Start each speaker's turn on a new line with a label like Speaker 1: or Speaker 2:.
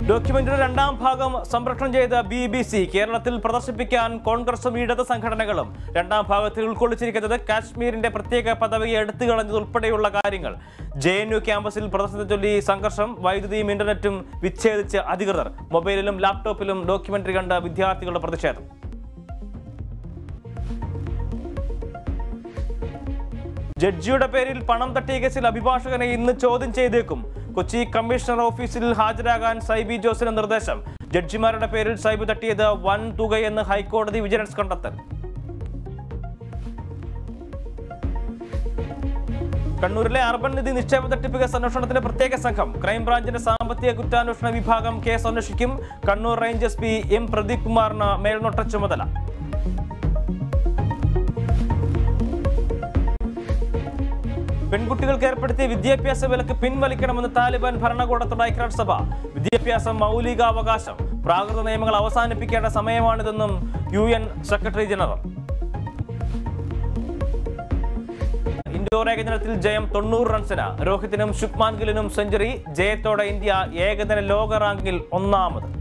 Speaker 1: documentary രണ്ടാം ഭാഗം സംപ്രേഷണം ചെയ്ത ബി ബി സി കേരളത്തിൽ പ്രദർശിപ്പിക്കാൻ കോൺഗ്രസും ഇടത് സംഘടനകളും രണ്ടാം ഭാഗത്തിൽ ഉൾക്കൊള്ളിച്ചിരിക്കുന്നത് കാശ്മീരിന്റെ പ്രത്യേക പദവി എടുത്തു കളഞ്ഞതുൾപ്പെടെയുള്ള കാര്യങ്ങൾ ജെ എൻ യു ക്യാമ്പസിൽ പ്രദർശനത്തെ ചൊല്ലി സംഘർഷം വൈദ്യുതിയും ഇന്റർനെറ്റും വിച്ഛേദിച്ച് അധികൃതർ മൊബൈലിലും ലാപ്ടോപ്പിലും ഡോക്യുമെന്ററി കണ്ട വിദ്യാർത്ഥികളുടെ പ്രതിഷേധം ജഡ്ജിയുടെ പേരിൽ പണം തട്ടിയ കേസിൽ അഭിഭാഷകനെ ഇന്ന് ചോദ്യം ചെയ്തേക്കും കൊച്ചി കമ്മീഷണർ ഓഫീസിൽ ഹാജരാകാൻ സൈബി ജോസിന് നിർദ്ദേശം ജഡ്ജിമാരുടെ പേരിൽ സൈബ് തട്ടിയത് വൻ തുകയെന്ന് ഹൈക്കോടതി വിജിലൻസ് കണ്ടെത്തൽ കണ്ണൂരിലെ അർബൻ നിധി നിക്ഷേപ തട്ടിപ്പ് കേസ് അന്വേഷണത്തിന് പ്രത്യേക സംഘം ക്രൈംബ്രാഞ്ചിന്റെ സാമ്പത്തിക കുറ്റാന്വേഷണ വിഭാഗം കേസ് അന്വേഷിക്കും Kannur range S P M Pradeep കുമാറിന് മേൽനോട്ട ചുമതല പെൺകുട്ടികൾക്ക് ഏർപ്പെടുത്തിയ വിദ്യാഭ്യാസ വിലക്ക് പിൻവലിക്കണമെന്ന് താലിബാൻ ഭരണകൂടത്തോട് ഐക്യരാഷ്ട്രസഭ വിദ്യാഭ്യാസം മൗലികാവകാശം പ്രാകൃത നിയമങ്ങൾ അവസാനിപ്പിക്കേണ്ട സമയമാണിതെന്നും U N secretary general Indore ഏകദിനത്തിൽ ജയം തൊണ്ണൂറ് റൺസിന് രോഹിത്തിനും ശുഭ്മാൻ ഗില്ലിനും സെഞ്ചുറി ജയത്തോടെ ഇന്ത്യ ഏകദിന ലോക റാങ്കിങ്ങിൽ ഒന്നാമത്